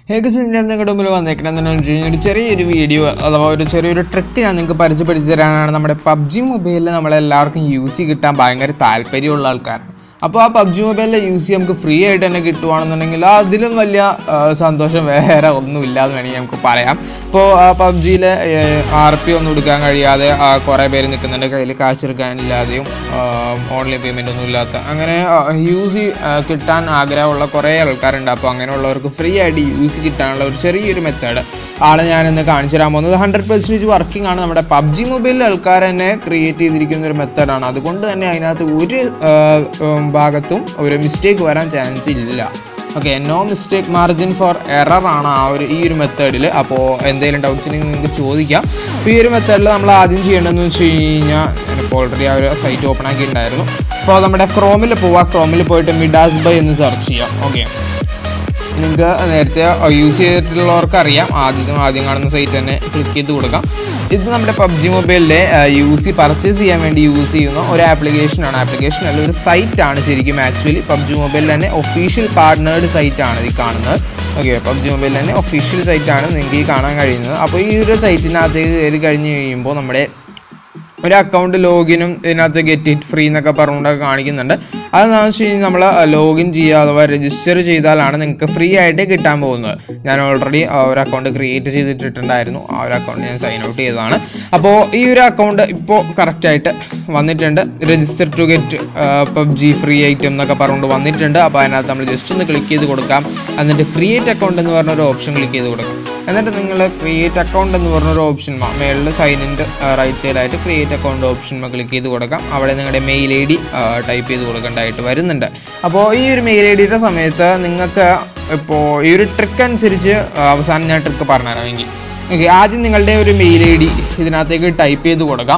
ഏകദേശം നിങ്ങളുടെ മുമ്പിൽ വന്നേക്കുന്നത് എന്താണെന്ന് വെച്ച് കഴിഞ്ഞാൽ ഒരു ചെറിയൊരു വീഡിയോ അഥവാ ഒരു ചെറിയൊരു ട്രിക്ക് ഞാൻ നിങ്ങൾക്ക് പരിചയപ്പെടുത്തി തരാനാണ് നമ്മുടെ പബ്ജി മൊബൈലിൽ നമ്മളെല്ലാവർക്കും യൂസ് കിട്ടാൻ ഭയങ്കര താല്പര്യമുള്ള ആൾക്കാർ അപ്പോൾ ആ പബ്ജി മൊബൈലിൽ യൂസ് ചെയ്യാൻ നമുക്ക് ഫ്രീ ആയിട്ട് തന്നെ കിട്ടുവാണെന്നുണ്ടെങ്കിൽ അതിലും വലിയ ആ, സന്തോഷം വേറെ ഒന്നുമില്ല എന്ന് വേണമെങ്കിൽ നമുക്ക് പറയാം ഇപ്പോൾ പബ്ജിയിൽ ആർ പി ഒന്നും എടുക്കാൻ കഴിയാതെ ആ, കുറേ പേര് നിൽക്കുന്നുണ്ട് കയ്യിൽ കാശെടുക്കാനില്ലാതെയും ഓൺലൈൻ പേയ്മെൻ്റ് ഒന്നും ഇല്ലാത്ത അങ്ങനെ യൂസ് കിട്ടാൻ ആഗ്രഹമുള്ള കുറേ ആൾക്കാരുണ്ട് അപ്പോൾ അങ്ങനെയുള്ളവർക്ക് ഫ്രീ ആയിട്ട് യൂസ് കിട്ടാനുള്ള ഒരു ചെറിയൊരു മെത്തേഡ് ആണ് ഞാൻ ഇന്ന് കാണിച്ചു തരാൻ പോകുന്നത് ഹൺഡ്രഡ് പെർസെൻറ്റേജ് വർക്കിംഗ് ആണ് നമ്മുടെ പബ്ജി മൊബൈലിൽ ആൾക്കാർ തന്നെ ക്രിയേറ്റ് ചെയ്തിരിക്കുന്ന ഒരു മെത്തേഡാണ് അതുകൊണ്ട് തന്നെ അതിനകത്ത് ഒരു ആ, ഉം, ഭാഗത്തും ഒരു മിസ്റ്റേക്ക് വരാൻ ചാൻസ് ഇല്ല okay no mistake margin for error ആണ് ആ ഒരു ഈ ഒരു മെത്തേഡിൽ അപ്പോൾ എന്തെങ്കിലും ഡൗട്ട്സ് ഉണ്ടെങ്കിൽ നിങ്ങൾക്ക് ചോദിക്കാം അപ്പോൾ ഈ ഒരു മെത്തേഡിൽ നമ്മൾ ആദ്യം ചെയ്യേണ്ടതെന്ന് വെച്ച് കഴിഞ്ഞാൽ ഞാനിപ്പോൾ ഓൾറെഡി ആ ഒരു സൈറ്റ് ഓപ്പൺ ആക്കിയിട്ടുണ്ടായിരുന്നു അപ്പോൾ നമ്മുടെ ക്രോമിൽ പോവാം ക്രോമിൽ പോയിട്ട് മിഡാസ് ബൈ എന്ന് സെർച്ച് ചെയ്യാം ഓക്കെ നിങ്ങൾക്ക് നേരത്തെ യൂസ് ചെയ്തിട്ടുള്ളവർക്ക് അറിയാം ആദ്യം ആദ്യം കാണുന്ന സൈറ്റ് തന്നെ ക്ലിക്ക് ചെയ്ത് കൊടുക്കാം ഇത് നമ്മുടെ പബ്ജി മൊബൈലിലെ യൂസ് പർച്ചേസ് ചെയ്യാൻ വേണ്ടി യൂസ് ചെയ്യുന്ന ഒരു ആപ്ലിക്കേഷനാണ് ആപ്ലിക്കേഷൻ അല്ല ഒരു സൈറ്റാണ് ശരിക്കും ആക്ച്വലി പബ്ജി മൊബൈലിൽ തന്നെ ഒഫീഷ്യൽ പാർട്ട്നേർഡ് സൈറ്റാണ് ഈ കാണുന്നത് ഓക്കെ പബ്ജി മൊബൈലിൽ തന്നെ ഒഫീഷ്യൽ സൈറ്റാണ് നിങ്ങൾക്ക് ഈ കാണാൻ കഴിയുന്നത് അപ്പോൾ ഈ ഒരു സൈറ്റിനകത്തേക്ക് കയറി കഴിഞ്ഞ് കഴിയുമ്പോൾ നമ്മുടെ ഒരു അക്കൗണ്ട് ലോഗിനും ഇതിനകത്ത് ഗെറ്റ് ഇറ്റ് ഫ്രീ എന്നൊക്കെ പറഞ്ഞുകൊണ്ടൊക്കെ കാണിക്കുന്നുണ്ട് അതെന്താണെന്ന് വെച്ച് കഴിഞ്ഞാൽ നമ്മൾ ലോഗിൻ ചെയ്യുക അഥവാ രജിസ്റ്റർ ചെയ്താലാണ് നിങ്ങൾക്ക് ഫ്രീ ആയിട്ട് കിട്ടാൻ പോകുന്നത് ഞാൻ ഓൾറെഡി ഒരു അക്കൗണ്ട് ക്രിയേറ്റ് ചെയ്തിട്ടുണ്ടായിരുന്നു ആ ഒരു അക്കൗണ്ട് ഞാൻ സൈൻ ഔട്ട് ചെയ്തതാണ് അപ്പോൾ ഈ ഒരു അക്കൗണ്ട് ഇപ്പോൾ കറക്റ്റായിട്ട് വന്നിട്ടുണ്ട് register to get PUBG free item എന്നൊക്കെ പറഞ്ഞുകൊണ്ട് വന്നിട്ടുണ്ട് അപ്പോൾ അതിനകത്ത് നമ്മൾ ജസ്റ്റ് ഒന്ന് ക്ലിക്ക് ചെയ്ത് കൊടുക്കാം എന്നിട്ട് ക്രിയേറ്റ് അക്കൗണ്ട് എന്ന് പറഞ്ഞ ഒരു ഓപ്ഷൻ ക്ലിക്ക് ചെയ്ത് കൊടുക്കാം എന്നിട്ട് നിങ്ങൾ ക്രിയേറ്റ് അക്കൗണ്ട് എന്ന് പറഞ്ഞൊരു ഓപ്ഷൻ മേളിൽ സൈനിൻ്റെ റൈറ്റ് സൈഡായിട്ട് ക്രിയേറ്റ് അക്കൗണ്ട് ഓപ്ഷൻ ക്ലിക്ക് ചെയ്ത് കൊടുക്കാം അവിടെ നിങ്ങളുടെ മെയിൽ ഐ ഡി ടൈപ്പ് ചെയ്ത് കൊടുക്കേണ്ടതായിട്ട് വരുന്നുണ്ട് അപ്പോൾ ഈ ഒരു മെയിൽ ഐ ഡിയുടെ സമയത്ത് നിങ്ങൾക്ക് ഇപ്പോൾ ഈ ഒരു ട്രിക്ക് അനുസരിച്ച് ആ, അവസാനം ഞാൻ ട്രിക്ക് പറഞ്ഞുതരാമെങ്കിൽ ഓക്കെ ആദ്യം നിങ്ങളുടെ ഒരു മെയിൽ ഐ ഡി ഇതിനകത്തേക്ക് ടൈപ്പ് ചെയ്ത് കൊടുക്കാം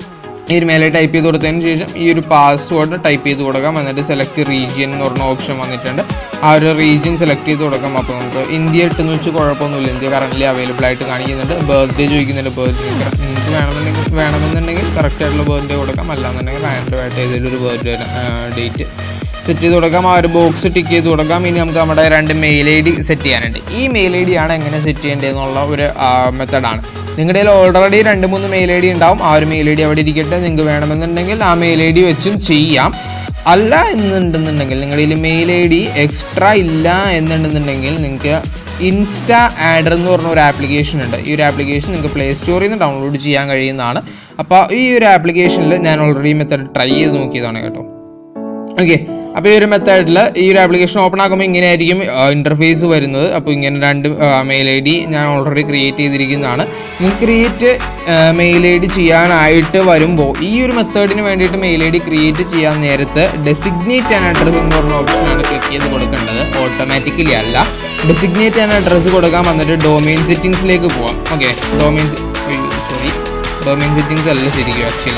ഈ ഒരു മേലെ ടൈപ്പ് ചെയ്ത് കൊടുത്തതിന് ശേഷം ഈ ഒരു പാസ്വേഡ് ടൈപ്പ് ചെയ്ത് കൊടുക്കാം എന്നിട്ട് സെലക്ട് റീജിയൻ എന്ന് പറഞ്ഞ ഓപ്ഷൻ വന്നിട്ടുണ്ട് ആ ഒരു റീജിയൻ സെലക്ട് ചെയ്ത് കൊടുക്കാം അപ്പോൾ നമുക്ക് ഇന്ത്യ ഇട്ടെന്ന് വെച്ച് കുഴപ്പമൊന്നുമില്ല ഇന്ത്യ കറൻ്റ് അവൈലബിൾ ആയിട്ട് കാണിക്കുന്നുണ്ട് ബർത്ത്ഡേ ചോദിക്കുന്നുണ്ട് ബർത്ത്ഡേ നിങ്ങൾക്ക് വേണമെന്നുണ്ടെങ്കിൽ വേണമെന്നുണ്ടെങ്കിൽ കറക്റ്റ് ആയിട്ടുള്ള ബർത്ത്ഡേ കൊടുക്കാം അല്ലാന്നുണ്ടെങ്കിൽ റാൻഡം ആയിട്ട് ഏതെങ്കിലും ഒരു ബർത്ത്ഡേ ഡേറ്റ് സെറ്റ് ചെയ്ത് കൊടുക്കാം ആ ഒരു ബോക്സ് ടിക്ക് ചെയ്ത് കൊടുക്കാം ഇനി നമുക്ക് നമ്മുടെ രണ്ട് മെയിൽ ഐ ഡി സെറ്റ് ചെയ്യാനുണ്ട് ഈ മെയിൽ ഐ ഡി ആണ് എങ്ങനെ സെറ്റ് ചെയ്യേണ്ടതെന്നുള്ള ഒരു മെത്തഡാണ് നിങ്ങളുടെ കയ്യിൽ ഓൾറെഡി രണ്ട് മൂന്ന് മെയിൽ ഐ ഡി ഉണ്ടാവും ആ ഒരു മെയിൽ ഐ ഡി അവിടെ ഇരിക്കട്ടെ നിങ്ങൾക്ക് വേണമെന്നുണ്ടെങ്കിൽ ആ മെയിൽ ഐ ഡി വെച്ചും ചെയ്യാം അല്ല എന്നുണ്ടെന്നുണ്ടെങ്കിൽ നിങ്ങളുടെ കയ്യിൽ മെയിൽ ഐ ഡി എക്സ്ട്രാ ഇല്ല എന്നുണ്ടെന്നുണ്ടെങ്കിൽ നിങ്ങൾക്ക് ഇൻസ്റ്റ ആഡർ എന്ന് പറഞ്ഞ ഒരു ആപ്ലിക്കേഷൻ ഉണ്ട് ഈ ഒരു ആപ്ലിക്കേഷൻ നിങ്ങൾക്ക് പ്ലേ സ്റ്റോറിൽ നിന്ന് ഡൗൺലോഡ് ചെയ്യാൻ കഴിയുന്നതാണ് അപ്പോൾ ഈ ഒരു ആപ്ലിക്കേഷനിൽ ഞാൻ ഓൾറെഡി മെത്തേഡ് ട്രൈ ചെയ്ത് നോക്കിയതാണ് കേട്ടോ ഓക്കെ അപ്പോൾ ഈ ഒരു മെത്തേഡിൽ ഈ ഒരു ആപ്ലിക്കേഷൻ ഓപ്പൺ ആക്കുമ്പോൾ ഇങ്ങനെ ആയിരിക്കും ഇൻ്റർഫേസ് വരുന്നത് അപ്പോൾ ഇങ്ങനെ രണ്ട് മെയിൽ ഐ ഡി ഞാൻ ഓൾറെഡി ക്രിയേറ്റ് ചെയ്തിരിക്കുന്നതാണ് നിങ്ങൾക്ക് ക്രിയേറ്റ് മെയിൽ ഐ ഡി ചെയ്യാനായിട്ട് വരുമ്പോൾ ഈ ഒരു മെത്തേഡിന് വേണ്ടിയിട്ട് മെയിൽ ഐ ഡി ക്രിയേറ്റ് ചെയ്യാൻ നേരത്ത് ഡെസിഗ്നേറ്റ് ആൻ അഡ്രസ് എന്ന് പറഞ്ഞ ഓപ്ഷനാണ് ക്ലിക്ക് ചെയ്ത് കൊടുക്കേണ്ടത് ഓട്ടോമാറ്റിക്കലി അല്ല ഡെസിഗ്നേറ്റ് ആൻ അഡ്രസ്സ് കൊടുക്കാൻ വന്നിട്ട് ഡൊമൈൻ സെറ്റിങ്സിലേക്ക് പോവാം okay domain sorry domain settings അല്ല ശരിക്കും ആക്ച്വലി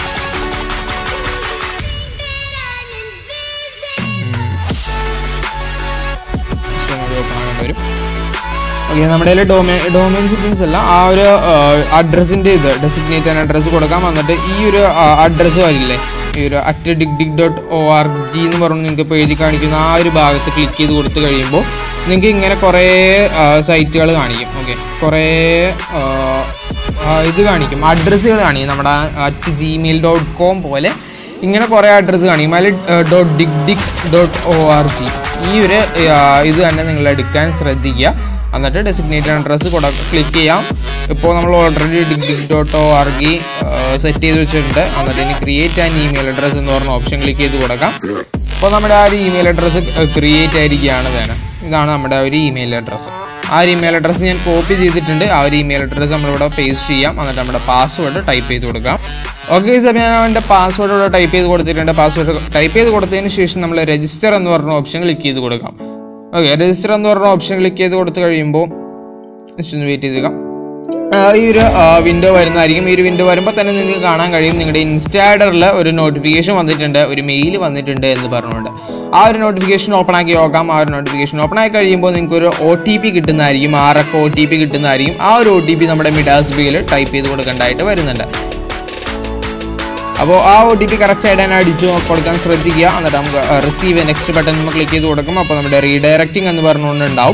ഓപ്പൺ ആകേണ്ടി വരും ഓക്കെ നമ്മുടെ കയ്യിൽ ഡൊമൈൻ ഡൊമൈൻ സെറ്റിങ്സ് അല്ല ആ ഒരു അഡ്രസ്സിൻ്റെ ഇത് ഡെസിഗ്നേറ്റ് ആൻ അഡ്രസ്സ് കൊടുക്കാം എന്നിട്ട് ഈ ഒരു അഡ്രസ്സ് വരില്ലേ ഈ ഒരു at dig dig dot O R G എന്ന് പറഞ്ഞ് നിങ്ങൾക്ക് ഇപ്പോൾ എഴുതി കാണിക്കുന്ന ആ ഒരു ഭാഗത്ത് ക്ലിക്ക് ചെയ്ത് കൊടുത്തു കഴിയുമ്പോൾ നിങ്ങൾക്ക് ഇങ്ങനെ കുറേ സൈറ്റുകൾ കാണിക്കും ഓക്കെ കുറേ ആ, ആ, ഇത് കാണിക്കും അഡ്രസ്സുകൾ കാണിക്കും നമ്മുടെ അറ്റ് ജിമെയിൽ ഡോട്ട് കോം പോലെ ഇങ്ങനെ കുറേ അഡ്രസ്സ് കാണിക്കും അതിൽ dot dig dig dot O R G ഈ ഒരു ആ, ഇത് തന്നെ നിങ്ങൾ എടുക്കാൻ ശ്രദ്ധിക്കുക എന്നിട്ട് ഡെസിഗ്നേറ്റഡ് അഡ്രസ്സ് കൊടു ക്ലിക്ക് ചെയ്യാം ഇപ്പോൾ നമ്മൾ already dig dig dot O R G set ചെയ്ത് വെച്ചിട്ടുണ്ട് എന്നിട്ട് ഇനി ക്രിയേറ്റ് ആൻ ഇമെയിൽ അഡ്രസ്സ് എന്ന് പറഞ്ഞ ഓപ്ഷൻ ക്ലിക്ക് ചെയ്ത് കൊടുക്കാം അപ്പോൾ നമ്മുടെ ആ ഒരു ഇമെയിൽ അഡ്രസ്സ് ക്രിയേറ്റ് ആയിരിക്കുകയാണ് തന്നെ ഇതാണ് നമ്മുടെ ആ ഒരു ഇമെയിൽ അഡ്രസ്സ് ആ ഒരു ഇമെയിൽ അഡ്രസ്സ് ഞാൻ കോപ്പി ചെയ്തിട്ടുണ്ട് ആ ഒരു ഇമെയിൽ അഡ്രസ്സ് നമ്മളിവിടെ പേസ്റ്റ് ചെയ്യാം എന്നിട്ട് നമ്മുടെ പാസ്വേഡ് ടൈപ്പ് ചെയ്ത് കൊടുക്കാം ഓക്കെ സാർ ഞാൻ അവൻ്റെ പാസ്വേഡ് ഇവിടെ ടൈപ്പ് ചെയ്ത് കൊടുത്തിട്ടുണ്ട് പാസ്വേഡ് ടൈപ്പ് ചെയ്ത് കൊടുത്തതിന് ശേഷം നമ്മൾ രജിസ്റ്റർ എന്ന് പറഞ്ഞ ഓപ്ഷൻ ക്ലിക്ക് ചെയ്ത് കൊടുക്കാം ഓക്കെ രജിസ്റ്റർ എന്ന് പറഞ്ഞ ഓപ്ഷൻ ക്ലിക്ക് ചെയ്ത് കൊടുത്തു കഴിയുമ്പോൾ ജസ്റ്റ് ഒന്ന് വെയിറ്റ് ചെയ്തേക്കാം ആ, ഈ ഒരു വിൻഡോ വരുന്നതായിരിക്കും ഈ ഒരു വിൻഡോ വരുമ്പോൾ തന്നെ നിങ്ങൾക്ക് കാണാൻ കഴിയും നിങ്ങളുടെ ഇൻസ്റ്റാഡറിൽ ഒരു നോട്ടിഫിക്കേഷൻ വന്നിട്ടുണ്ട് ഒരു മെയിൽ വന്നിട്ടുണ്ട് എന്ന് പറഞ്ഞുകൊണ്ട് ആ ഒരു നോട്ടിഫിക്കേഷൻ ഓപ്പൺ ആക്കി നോക്കാം ആ ഒരു നോട്ടിഫിക്കേഷൻ ഓപ്പൺ ആയി കഴിയുമ്പോൾ നിങ്ങൾക്ക് ഒരു ഒ ടി പി കിട്ടുന്നതായിരിക്കും ആറൊക്കെ ഒ ടി പി കിട്ടുന്നതായിരിക്കും ആ ഒരു ഒ ടി പി നമ്മുടെ മിഡാസ് ബിയിൽ ടൈപ്പ് ചെയ്ത് കൊടുക്കേണ്ടതായിട്ട് വരുന്നുണ്ട് അപ്പോൾ ആ ഒ ടി പി കറക്റ്റ് ആയിട്ട് തന്നെ അടിച്ചു കൊടുക്കാൻ ശ്രദ്ധിക്കുക എന്നിട്ട് നമുക്ക് റിസീവ് നെക്സ്റ്റ് ബട്ടൺ നമ്മൾ ക്ലിക്ക് ചെയ്ത് കൊടുക്കും അപ്പോൾ നമ്മുടെ റീഡയറക്റ്റിംഗ് എന്ന് പറഞ്ഞുകൊണ്ട് ഉണ്ടാവും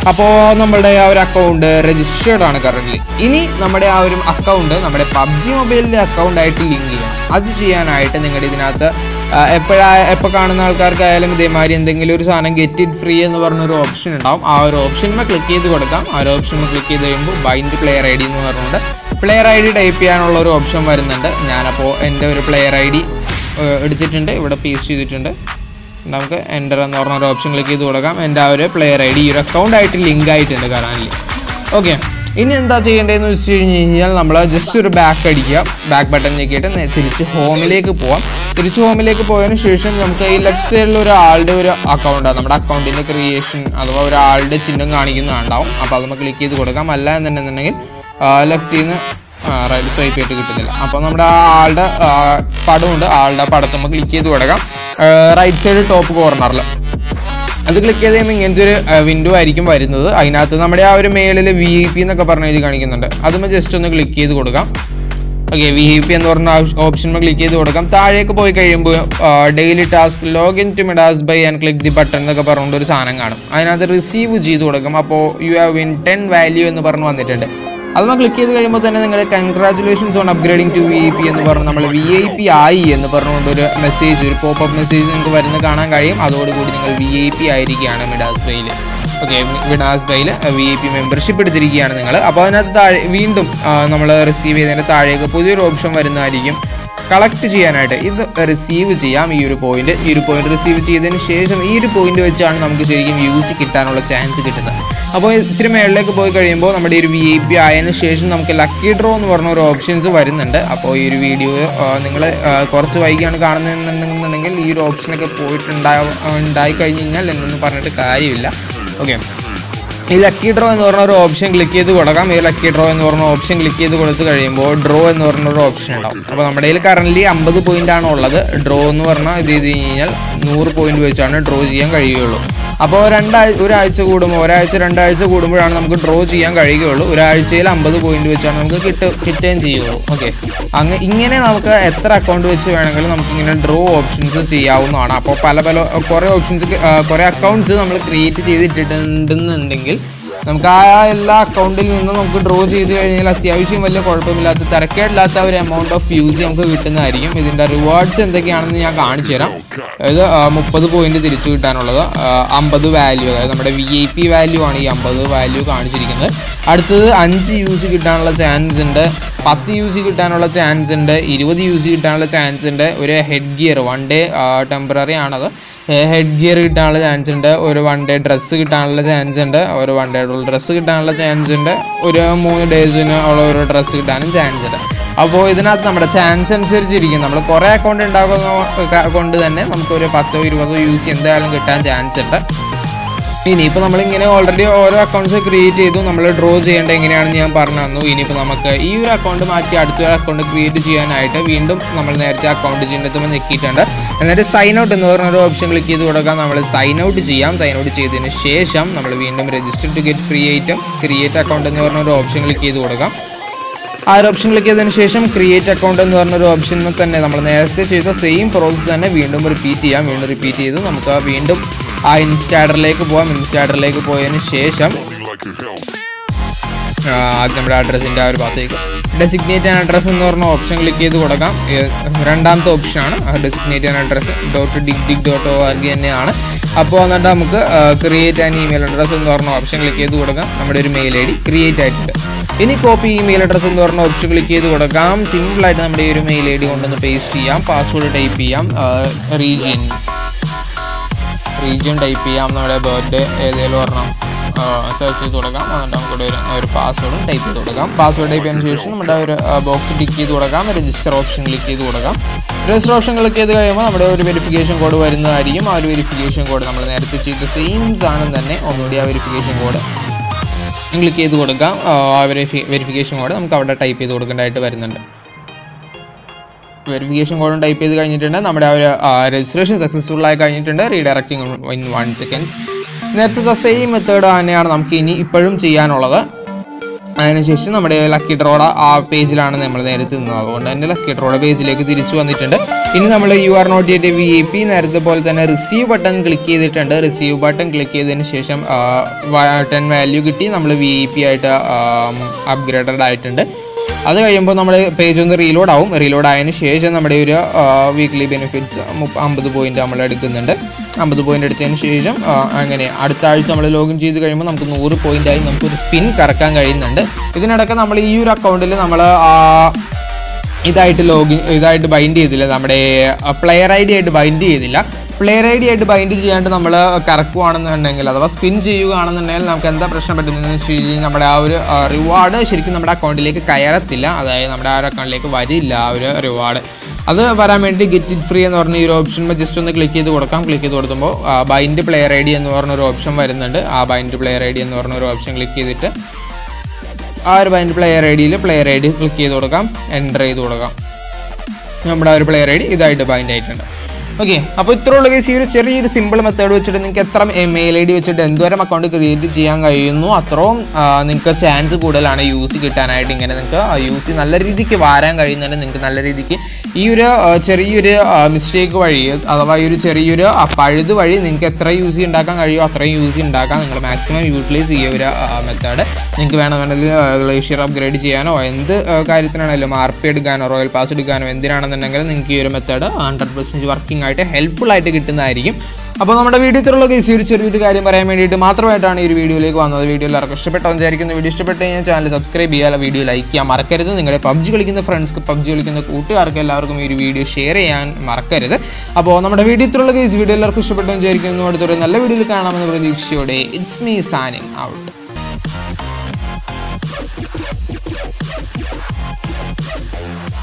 അപ്പോൾ നമ്മുടെ ആ ഒരു അക്കൗണ്ട് രജിസ്റ്റേർഡ് ആണ് കറന്റ് ഇനി നമ്മുടെ ആ ഒരു അക്കൗണ്ട് നമ്മുടെ പബ്ജി മൊബൈലിൻ്റെ അക്കൗണ്ട് ആയിട്ട് ലിങ്ക് ചെയ്യണം അത് ചെയ്യാനായിട്ട് നിങ്ങളുടെ ഇതിനകത്ത് എപ്പോഴാ എപ്പോൾ കാണുന്ന ആൾക്കാർക്കായാലും ഇതേമാതിരി എന്തെങ്കിലും ഒരു സാധനം ഗെറ്റ് ഇറ്റ് ഫ്രീ എന്ന് പറഞ്ഞൊരു ഓപ്ഷൻ ഉണ്ടാവും ആ ഒരു ഓപ്ഷനിൽ ക്ലിക്ക് ചെയ്ത് കൊടുക്കാം ആ ഒരു ഓപ്ഷനിൽ ക്ലിക്ക് ചെയ്ത് കഴിയുമ്പോൾ ബൈൻഡ് പ്ലെയർ ഐ ഡി എന്ന് പറഞ്ഞുകൊണ്ട് പ്ലെയർ ഐ ഡി ടൈപ്പ് ചെയ്യാനുള്ള ഒരു ഓപ്ഷൻ വരുന്നുണ്ട് ഞാനപ്പോൾ എൻ്റെ ഒരു പ്ലെയർ ഐ ഡി എടുത്തിട്ടുണ്ട് ഇവിടെ പേസ്റ്റ് ചെയ്തിട്ടുണ്ട് നമുക്ക് എൻ്റർ എന്ന് പറഞ്ഞ ഒരു ഓപ്ഷൻ ക്ലിക്ക് ചെയ്ത് കൊടുക്കാം എൻ്റെ ആ ഒരു പ്ലെയർ ഐ ഡി ഈ ഒരു അക്കൗണ്ട് ആയിട്ട് ലിങ്ക് ആയിട്ടുണ്ട് കറാനിൽ ഓക്കെ ഇനി എന്താ ചെയ്യേണ്ടതെന്ന് വെച്ച് കഴിഞ്ഞ് കഴിഞ്ഞാൽ നമ്മൾ ജസ്റ്റ് ഒരു ബാക്ക് അടിക്കുക ബാക്ക് ബട്ടൺ ഞെക്കിയിട്ട് നേ- തിരിച്ച് ഹോമിലേക്ക് പോവാം തിരിച്ച് ഹോമിലേക്ക് പോയതിന് ശേഷം നമുക്ക് ഈ ലെഫ്റ്റ് സൈഡിൽ ഒരു ആളുടെ ഒരു അക്കൗണ്ടാണ് നമ്മുടെ അക്കൗണ്ടിൻ്റെ ക്രിയേഷൻ അഥവാ ഒരാളുടെ ചിഹ്നം കാണിക്കുന്നുണ്ടാവും അപ്പോൾ അത് നമുക്ക് ക്ലിക്ക് ചെയ്ത് കൊടുക്കാം അല്ല എന്നുണ്ടെന്നുണ്ടെങ്കിൽ ലെഫ്റ്റിൽ നിന്ന് റൈറ്റ് സ്വൈപ്പ് ചെയ്തിട്ട് കിട്ടുന്നില്ല അപ്പോൾ നമ്മുടെ ആ ആളുടെ ആ, പടമുണ്ട് ആളുടെ പടത്ത് നമുക്ക് ക്ലിക്ക് ചെയ്ത് കൊടുക്കാം റൈറ്റ് സൈഡ് ടോപ്പ് കോർണറിൽ അത് ക്ലിക്ക് ചെയ്ത് കഴിയുമ്പോൾ ഇങ്ങനത്തെ ഒരു വിൻഡോ ആയിരിക്കും വരുന്നത് അതിനകത്ത് നമ്മുടെ ആ ഒരു മേളിൽ വി ഐ പി എന്നൊക്കെ പറഞ്ഞ എഴുതി കാണിക്കുന്നുണ്ട് അതുമ്പോൾ ജസ്റ്റ് ഒന്ന് ക്ലിക്ക് ചെയ്ത് കൊടുക്കാം ഓക്കെ വി ഐ പി എന്ന് പറഞ്ഞ ഓപ്ഷൻ ക്ലിക്ക് ചെയ്ത് കൊടുക്കാം താഴേക്ക് പോയി കഴിയുമ്പോൾ daily task login to Midas buy and click the button എന്നൊക്കെ പറഞ്ഞുകൊണ്ട് ഒരു സാധനം കാണും അതിനകത്ത് റിസീവ് ചെയ്ത് കൊടുക്കും അപ്പോൾ you have win ten value എന്ന് പറഞ്ഞ് വന്നിട്ടുണ്ട് അതൊന്ന് ക്ലിക്ക് ചെയ്ത് കഴിയുമ്പോൾ തന്നെ നിങ്ങളുടെ congratulations on upgrading to V I P എന്ന് പറഞ്ഞ് നമ്മൾ വി ഐ പി ആയി എന്ന് പറഞ്ഞുകൊണ്ട് ഒരു മെസ്സേജ് ഒരു പോപ്പ് അപ്പ് മെസ്സേജ് നിങ്ങൾക്ക് വരുന്നത് കാണാൻ കഴിയും അതോടുകൂടി നിങ്ങൾ വി ഐ പി ആയിരിക്കുകയാണ് മിഡാസ് ബൈയിൽ ഓക്കെ വിഡാസ് ബൈയിൽ വി ഐ പി മെമ്പർഷിപ്പ് എടുത്തിരിക്കുകയാണ് നിങ്ങൾ അപ്പോൾ അതിനകത്ത് താഴെ വീണ്ടും നമ്മൾ റിസീവ് ചെയ്തതിൻ്റെ താഴേക്ക് പുതിയൊരു ഓപ്ഷൻ വരുന്നതായിരിക്കും കളക്ട് ചെയ്യാനായിട്ട് ഇത് റിസീവ് ചെയ്യാം ഈ ഒരു പോയിന്റ് ഈ ഒരു പോയിന്റ് റിസീവ് ചെയ്തതിന് ശേഷം ഈ ഒരു പോയിന്റ് വെച്ചാണ് നമുക്ക് ശരിക്കും യൂസ് കിട്ടാനുള്ള ചാൻസ് കിട്ടുന്നത് അപ്പോൾ ഇച്ചിരി മേളിലേക്ക് പോയി കഴിയുമ്പോൾ നമ്മുടെ ഈ ഒരു വി ഐ പി ആയതിനു ശേഷം നമുക്ക് ലക്കി ഡ്രോ എന്ന് പറഞ്ഞ ഒരു ഓപ്ഷൻസ് വരുന്നുണ്ട് അപ്പോൾ ഈ ഒരു വീഡിയോ നിങ്ങൾ കുറച്ച് വൈകിയാണ് കാണുന്നതെന്നുണ്ടെന്നുണ്ടെങ്കിൽ ഈ ഒരു ഓപ്ഷനൊക്കെ പോയിട്ടുണ്ടാ ഉണ്ടായി കഴിഞ്ഞ് കഴിഞ്ഞാൽ എന്നൊന്നും പറഞ്ഞിട്ട് കാര്യമില്ല ഓക്കെ ഈ ലക്കി ഡ്രോ എന്ന് പറഞ്ഞ ഒരു ഓപ്ഷൻ ക്ലിക്ക് ചെയ്ത് കൊടുക്കാം ഈ ലക്കി ഡ്രോ എന്ന് പറഞ്ഞ ഓപ്ഷൻ ക്ലിക്ക് ചെയ്ത് കൊടുത്തു കഴിയുമ്പോൾ ഡ്രോ എന്ന് പറഞ്ഞ ഒരു ഓപ്ഷൻ ഉണ്ടാവും അപ്പോൾ നമ്മുടെ കയ്യിൽ കറന്റ് അമ്പത് പോയിന്റ് ആണ് ഉള്ളത് ഡ്രോ എന്ന് പറഞ്ഞാൽ ഇത് ചെയ്ത് കഴിഞ്ഞാൽ നൂറ് പോയിന്റ് വെച്ചാണ് ഡ്രോ ചെയ്യാൻ കഴിയുകയുള്ളൂ അപ്പോൾ രണ്ടാഴ്ച ഒരാഴ്ച കൂടുമ്പോൾ ഒരാഴ്ച രണ്ടാഴ്ച കൂടുമ്പോഴാണ് നമുക്ക് ഡ്രോ ചെയ്യാൻ കഴിയുകയുള്ളൂ ഒരാഴ്ചയിൽ അമ്പത് പോയിന്റ് വെച്ചാണ് നമുക്ക് കിട്ട കിട്ടുകയും ചെയ്യുള്ളൂ ഓക്കെ അങ്ങ് ഇങ്ങനെ നമുക്ക് എത്ര അക്കൗണ്ട് വെച്ച് വേണമെങ്കിലും നമുക്ക് ഇങ്ങനെ ഡ്രോ ഓപ്ഷൻസ് ചെയ്യാവുന്നതാണ് അപ്പോൾ പല പല കുറേ ഓപ്ഷൻസ് കുറേ അക്കൗണ്ട്സ് നമ്മൾ ക്രിയേറ്റ് ചെയ്തിട്ടുണ്ടെന്നുണ്ടെങ്കിൽ നമുക്ക് ആ എല്ലാ അക്കൗണ്ടിൽ നിന്നും നമുക്ക് ഡ്രോ ചെയ്ത് കഴിഞ്ഞാൽ അത്യാവശ്യം വലിയ കുഴപ്പമില്ലാത്ത തിരക്കേടില്ലാത്ത ഒരു എമൗണ്ട് ഓഫ് യൂസ് നമുക്ക് കിട്ടുന്നതായിരിക്കും ഇതിൻ്റെ റിവാർഡ്സ് എന്തൊക്കെയാണെന്ന് ഞാൻ കാണിച്ചു തരാം അതായത് മുപ്പത് പോയിന്റ് തിരിച്ചു കിട്ടാനുള്ളത് അമ്പത് വാല്യൂ അതായത് നമ്മുടെ വി ഐ പി വാല്യൂ ആണ് ഈ അമ്പത് വാല്യൂ കാണിച്ചിരിക്കുന്നത് അടുത്തത് അഞ്ച് യൂസ് കിട്ടാനുള്ള ചാൻസ് ഉണ്ട് പത്ത് യൂസ് കിട്ടാനുള്ള ചാൻസ് ഉണ്ട് ഇരുപത് യൂസ് കിട്ടാനുള്ള ചാൻസ് ഉണ്ട് ഒരു head gear one day temporary ആണത് ഹെഡ് ഗിയർ കിട്ടാനുള്ള ചാൻസ് ഉണ്ട് ഒരു വൺ ഡേ ഡ്രസ്സ് കിട്ടാനുള്ള ചാൻസ് ഉണ്ട് ഒരു വൺ ഡേ ഡ്രസ്സ് കിട്ടാനുള്ള ചാൻസ് ഉണ്ട് ഒരു മൂന്ന് ഡേയ്സിന് ഉള്ള ഒരു ഡ്രസ്സ് കിട്ടാനും ചാൻസ് ഉണ്ട് അപ്പോൾ ഇതിനകത്ത് നമ്മുടെ ചാൻസ് അനുസരിച്ചിരിക്കും നമ്മൾ കുറേ അക്കൗണ്ട് ഉണ്ടാക്കുന്ന കൊണ്ട് തന്നെ നമുക്ക് ഒരു പത്തോ ഇരുപതോ യൂസ് എന്തായാലും കിട്ടാൻ ചാൻസ് ഉണ്ട് ഇനിയിപ്പോൾ നമ്മളിങ്ങനെ ഓൾറെഡി ഓരോ അക്കൗണ്ട്സ് ക്രിയേറ്റ് ചെയ്തു നമ്മൾ ഡ്രോ ചെയ്യേണ്ടത് എങ്ങനെയാണെന്ന് ഞാൻ പറഞ്ഞു തന്നു ഇനിയിപ്പോൾ നമുക്ക് ഈ ഒരു അക്കൗണ്ട് മാറ്റി അടുത്തൊരു അക്കൗണ്ട് ക്രിയേറ്റ് ചെയ്യാനായിട്ട് വീണ്ടും നമ്മൾ നേരത്തെ അക്കൗണ്ട് ചിഹ്നത്തുമ്പോൾ ഞെക്കിയിട്ടുണ്ട് എന്നിട്ട് സൈൻ ഔട്ട് എന്ന് പറഞ്ഞ ഒരു ഓപ്ഷൻ ക്ലിക്ക് ചെയ്ത് കൊടുക്കാം നമ്മൾ സൈൻ ഔട്ട് ചെയ്യാം സൈൻ ഔട്ട് ചെയ്തതിന് ശേഷം നമ്മൾ വീണ്ടും register to get free item create account എന്ന് പറഞ്ഞ ഒരു ഓപ്ഷൻ ക്ലിക്ക് ചെയ്ത് കൊടുക്കാം ആ ഒരു ഓപ്ഷൻ ക്ലിക്ക് ചെയ്തതിന് ശേഷം ക്രിയേറ്റ് അക്കൗണ്ട് എന്ന് പറഞ്ഞൊരു ഓപ്ഷനിൽ തന്നെ നമ്മൾ നേരത്തെ ചെയ്ത സെയിം പ്രോസസ്സ് തന്നെ വീണ്ടും റിപ്പീറ്റ് ചെയ്യാം വീണ്ടും റിപ്പീറ്റ് ചെയ്ത് നമുക്ക് വീണ്ടും ആ ഇൻസ്റ്റാഡറിലേക്ക് പോവാം ഇൻസ്റ്റാഡറിലേക്ക് പോയതിന് ശേഷം ആ, ആദ്യം നമ്മുടെ അഡ്രസ്സിൻ്റെ ആ ഒരു ഭാഗത്തേക്ക് ഡെസിഗ്നേറ്റ് ആൻ അഡ്രസ്സ് എന്ന് പറഞ്ഞ ഓപ്ഷൻ ക്ലിക്ക് ചെയ്ത് കൊടുക്കാം ഏ, രണ്ടാമത്തെ ഓപ്ഷനാണ് designate an address dot dig dig dot O R G തന്നെയാണ് അപ്പോൾ എന്നിട്ട് നമുക്ക് ക്രിയേറ്റ് ആൻ ഇമെയിൽ അഡ്രസ്സ് എന്ന് പറഞ്ഞ ഓപ്ഷൻ ക്ലിക്ക് ചെയ്ത് കൊടുക്കാം നമ്മുടെ ഒരു മെയിൽ ഐ ഡി ക്രിയേറ്റ് ആയിട്ടുണ്ട് ഇനി കോപ്പി ഇമെയിൽ അഡ്രസ്സ് എന്ന് പറഞ്ഞ ഓപ്ഷൻ ക്ലിക്ക് ചെയ്ത് കൊടുക്കാം സിമ്പിളായിട്ട് നമ്മുടെ ഈ ഒരു മെയിൽ ഐ ഡി കൊണ്ടൊന്ന് പേസ്റ്റ് ചെയ്യാം പാസ്വേഡ് ടൈപ്പ് ചെയ്യാം റീജിയൻ റീജിയൻ ടൈപ്പ് ചെയ്യാം നമ്മുടെ ബർത്ത്ഡേ ഏതെങ്കിലും ഒരെണ്ണം സെർച്ച് ചെയ്ത് കൊടുക്കാം എന്നിട്ട് നമുക്ക് ഒരു ഒരു പാസ്വേഡും ടൈപ്പ് ചെയ്ത് കൊടുക്കാം പാസ്വേഡ് ടൈപ്പ് ചെയ്തതിന് ശേഷം നമ്മുടെ ഒരു ബോക്സ് ടിക്ക് ചെയ്ത് കൊടുക്കാം രജിസ്റ്റർ ഓപ്ഷൻ ക്ലിക്ക് ചെയ്ത് കൊടുക്കാം രജിസ്റ്റർ ഓപ്ഷൻ ക്ലിക്ക് ചെയ്ത് കഴിയുമ്പോൾ നമ്മുടെ ഒരു വെരിഫിക്കേഷൻ കോഡ് വരുന്നതായിരിക്കും ആ ഒരു വെരിഫിക്കേഷൻ കോഡ് നമ്മൾ നേരത്തെ ചെയ്ത സെയിം സാധനം തന്നെ ഒന്നുകൂടി ആ വെരിഫിക്കേഷൻ കോഡ് ക്ലിക്ക് ചെയ്ത് കൊടുക്കാം ആ വെരിഫി വെരിഫിക്കേഷൻ കോഡ് നമുക്ക് അവിടെ ടൈപ്പ് ചെയ്ത് കൊടുക്കേണ്ടതായിട്ട് വരുന്നുണ്ട് വെരിഫിക്കേഷൻ കോഡും ടൈപ്പ് ചെയ്ത് കഴിഞ്ഞിട്ടുണ്ട് നമ്മുടെ ആ ഒരു രജിസ്ട്രേഷൻ സക്സസ്ഫുൾ ആയി കഴിഞ്ഞിട്ടുണ്ട് റീഡയറക്റ്റിംഗ് ഇൻ വൺ സെക്കൻഡ്സ് നേരത്തെ സെയിം മെത്തേഡ് തന്നെയാണ് നമുക്ക് ഇനി ഇപ്പോഴും ചെയ്യാനുള്ളത് അതിനുശേഷം നമ്മുടെ ലക്കി ഡ്രോയുടെ ആ പേജിലാണ് നമ്മൾ നേരെ തിന്നത് അതുകൊണ്ട് തന്നെ ലക്കി ഡ്രോയുടെ പേജിലേക്ക് തിരിച്ചു വന്നിട്ടുണ്ട് ഇനി നമ്മൾ യു ആർ നോട്ട് ചെയ്ത വി ഐ പി നേരത്തെ പോലെ തന്നെ റിസീവ് ബട്ടൺ ക്ലിക്ക് ചെയ്തിട്ടുണ്ട് റിസീവ് ബട്ടൺ ക്ലിക്ക് ചെയ്തതിന് ശേഷം ടെൻ വാല്യൂ കിട്ടി നമ്മൾ വി ഐ പി ആയിട്ട് അപ്ഗ്രേഡഡ് ആയിട്ടുണ്ട് അത് കഴിയുമ്പോൾ നമ്മുടെ പേജ് ഒന്ന് റീലോഡ് ആവും റീലോഡ് ആയതിനു ശേഷം നമ്മുടെ ഒരു വീക്ക്ലി ബെനിഫിറ്റ്സ് അമ്പത് പോയിന്റ് നമ്മൾ എടുക്കുന്നുണ്ട് അമ്പത് പോയിന്റ് എടുത്തതിന് ശേഷം ആ, അങ്ങനെ അടുത്ത ആഴ്ച നമ്മൾ ലോഗിൻ ചെയ്ത് കഴിയുമ്പോൾ നമുക്ക് നൂറ് പോയിന്റ് ആയി നമുക്കൊരു സ്പിൻ കറക്കാൻ കഴിയുന്നുണ്ട് ഇതിനിടയ്ക്ക് നമ്മൾ ഈ ഒരു അക്കൗണ്ടിൽ നമ്മൾ ഇതായിട്ട് ലോഗിൻ ഇതായിട്ട് ബൈൻഡ് ചെയ്തില്ല നമ്മുടെ പ്ലെയർ ഐ ഡി ആയിട്ട് ബൈൻഡ് ചെയ്തില്ല പ്ലെയർ ഐ ഡി ആയിട്ട് ബൈൻഡ് ചെയ്യാണ്ട് നമ്മൾ കറക്കുവാണെന്നുണ്ടെങ്കിൽ അഥവാ സ്പിൻ ചെയ്യുകയാണെന്നുണ്ടെങ്കിൽ നമുക്ക് എന്താ പ്രശ്നം പറ്റുന്നതെന്ന് വെച്ച് കഴിഞ്ഞാൽ നമ്മുടെ ആ ഒരു റിവാർഡ് ശരിക്കും നമ്മുടെ അക്കൗണ്ടിലേക്ക് കയറത്തില്ല അതായത് നമ്മുടെ ആ ഒരു അക്കൗണ്ടിലേക്ക് വരില്ല ആ ഒരു റിവാർഡ് അത് വരാൻ വേണ്ടി ഗെറ്റ് ഇറ്റ് ഫ്രീ എന്ന് പറഞ്ഞ ഈ ഒരു ഓപ്ഷൻ ജസ്റ്റ് ഒന്ന് ക്ലിക്ക് ചെയ്ത് കൊടുക്കാം ക്ലിക്ക് ചെയ്ത് കൊടുക്കുമ്പോൾ ബൈൻഡ് പ്ലെയർ ഐ ഡി എന്ന് പറഞ്ഞ ഒരു ഓപ്ഷൻ വരുന്നുണ്ട് ആ ബൈൻഡ് പ്ലെയർ ഐ ഡി എന്ന് പറഞ്ഞ ഒരു ഓപ്ഷൻ ക്ലിക്ക് ചെയ്തിട്ട് ആ ഒരു ബൈൻഡ് പ്ലെയർ ഐ ഡിയിൽ പ്ലെയർ ഐ ഡി ക്ലിക്ക് ചെയ്ത് കൊടുക്കാം എൻ്റർ ചെയ്ത് കൊടുക്കാം നമ്മുടെ ആ ഒരു പ്ലെയർ ഐ ഡി ഇതായിട്ട് ബൈൻഡ് ആയിട്ടുണ്ട് ഓക്കെ അപ്പോൾ ഇത്ര ഉള്ള കേസ് ഈ ഒരു ചെറിയൊരു സിമ്പിൾ മെത്തേഡ് വെച്ചിട്ട് നിങ്ങൾക്ക് എത്ര മെയിൽ ഐ ഡി വെച്ചിട്ട് എന്തോരം അക്കൗണ്ട് ക്രിയേറ്റ് ചെയ്യാൻ കഴിയുന്നു അത്രയും നിങ്ങൾക്ക് ചാൻസ് കൂടുതലാണ് യൂസ് കിട്ടാനായിട്ട് ഇങ്ങനെ നിങ്ങൾക്ക് യൂസ് നല്ല രീതിക്ക് വാരാൻ കഴിയുന്നുണ്ട് നിങ്ങൾക്ക് നല്ല രീതിക്ക് ഈ ഒരു ആ, ചെറിയൊരു മിസ്റ്റേക്ക് വഴി അഥവാ ഈ ഒരു ചെറിയൊരു ആ, പഴുത് വഴി നിങ്ങൾക്ക് എത്ര യൂസ് ഉണ്ടാക്കാൻ കഴിയുമോ അത്രയും യൂസ് ഉണ്ടാക്കാം നിങ്ങൾ മാക്സിമം യൂട്ടിലൈസ് ചെയ്യുക ഒരു മെത്തേഡ് നിങ്ങൾക്ക് വേണമെന്നുണ്ടെങ്കിൽ ഗ്ലേഷ്യർ അപ്ഗ്രേഡ് ചെയ്യാനോ എന്ത് ആ, കാര്യത്തിനാണെങ്കിലും ആർ പി എടുക്കാനോ റോയൽ പാസ് എടുക്കാനോ എന്തിനാണെന്നുണ്ടെങ്കിലും നിങ്ങൾക്ക് ഈ ഒരു മെത്തേഡ് ഹൺഡ്രഡ് പെർസെൻറ്റ് വർക്കിംഗ് ആയിട്ട് ഹെൽപ്ഫുൾ ആയിട്ട് കിട്ടുന്നതായിരിക്കും അപ്പോൾ നമ്മുടെ വീഡിയോ ഇത്രയുള്ള കേസ് ഈ ഒരു ചെറിയൊരു കാര്യം പറയാൻ വേണ്ടിയിട്ട് മാത്രമായിട്ടാണ് ഈ ഒരു വീഡിയോയിലേക്ക് വന്നത് വീഡിയോ എല്ലാവർക്കും ഇഷ്ടപ്പെട്ടോ വിചാരിക്കുന്നു വീഡിയോ ഇഷ്ടപ്പെട്ട് കഴിഞ്ഞാൽ ചാനൽ സബ്സ്ക്രൈബ് ചെയ്യുക വീഡിയോ ലൈക്ക് ചെയ്യാൻ മറക്കരുത് നിങ്ങളുടെ പബ്ജി കളിക്കുന്ന ഫ്രണ്ട്സ്ക്ക് പബ്ജി കളിക്കുന്ന കൂട്ടുകാർക്ക് എല്ലാവർക്കും ഈ ഒരു വീഡിയോ ഷെയർ ചെയ്യാൻ മറക്കരുത് അപ്പോൾ നമ്മുടെ വീഡിയോ ഇത്രയുള്ള കേസ് വീഡിയോ എല്ലാവർക്കും ഇഷ്ടപ്പെട്ടോ വിചാരിക്കുന്നു അടുത്തൊരു നല്ല വീഡിയോയിൽ കാണാമെന്ന പ്രതീക്ഷയോടെ ഇറ്റ്സ് മീ സാനിങ് ഔട്ട്